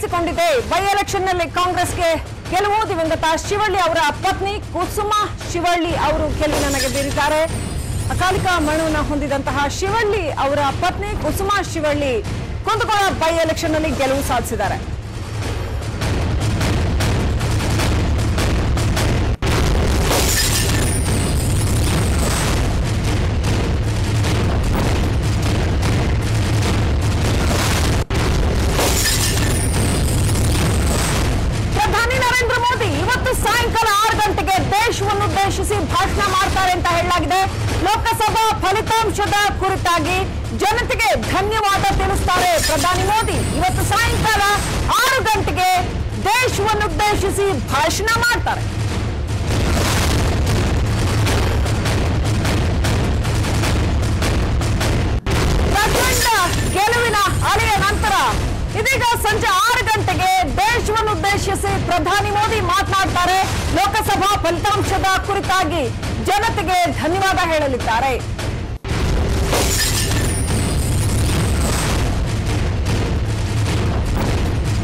ಕಾಣಿಸಿಕೊಂಡಿದೆ by election ನಲ್ಲಿ ಕಾಂಗ್ರೆಸ್ಗೆ ಗೆಲುವು ದಿವಂಗತ ಶಿವಳ್ಳಿ ಅವರ ಪತ್ನಿ ಕುಸುಮಾ ಶಿವಳ್ಳಿ ಅವರು ಗೆಲುವಿನ ನಗೆ ಬೀರಿದ್ದಾರೆ ಅಕಾಲಿಕ ಮರಣವನ್ನು ಹೊಂದಿದಂತಹ ಶಿವಳ್ಳಿ ಅವರ ಪತ್ನಿ ಕುಸುಮಾ ಶಿವಳ್ಳಿ ಕುಂದಗೋಳ ಬೈ ಎಲೆಕ್ಷನ್ ನಲ್ಲಿ ಗೆಲುವು ಸಾಧಿಸಿದ್ದಾರೆ ಪ್ರಧಾನಿ ನರೇಂದ್ರ ಮೋದಿ ಇವತ್ತು ಸಾಯಂಕಾಲ ಆರು ಗಂಟೆಗೆ ದೇಶವನ್ನುದ್ದೇಶಿಸಿ ಭಾಷಣ ಮಾಡ್ತಾರೆ ಅಂತ ಹೇಳಲಾಗಿದೆ ಲೋಕಸಭಾ ಫಲಿತಾಂಶದ ಕುರಿತಾಗಿ ಜನತೆಗೆ ಧನ್ಯವಾದ ತಿಳಿಸ್ತಾರೆ ಪ್ರಧಾನಿ ಮೋದಿ ಇವತ್ತು ಸಾಯಂಕಾಲ ಆರು ಗಂಟೆಗೆ ದೇಶವನ್ನುದ್ದೇಶಿಸಿ ಭಾಷಣ ಮಾಡ್ತಾರೆ ಪ್ರಚಂಡ ಗೆಲುವಿನ ಅಲೆಯ ನಂತರ ಇದೀಗ ಸಂಜೆ ಆರು ಗಂಟೆಗೆ ದೇಶವನ್ನುದ್ದೇಶಿಸಿ ಪ್ರಧಾನಿ ಮೋದಿ ಮಾತನಾಡ್ತಾರೆ ಲೋಕಸಭಾ ಫಲಿತಾಂಶದ ಕುರಿತಾಗಿ ಜನತೆಗೆ ಧನ್ಯವಾದ ಹೇಳಲಿದ್ದಾರೆ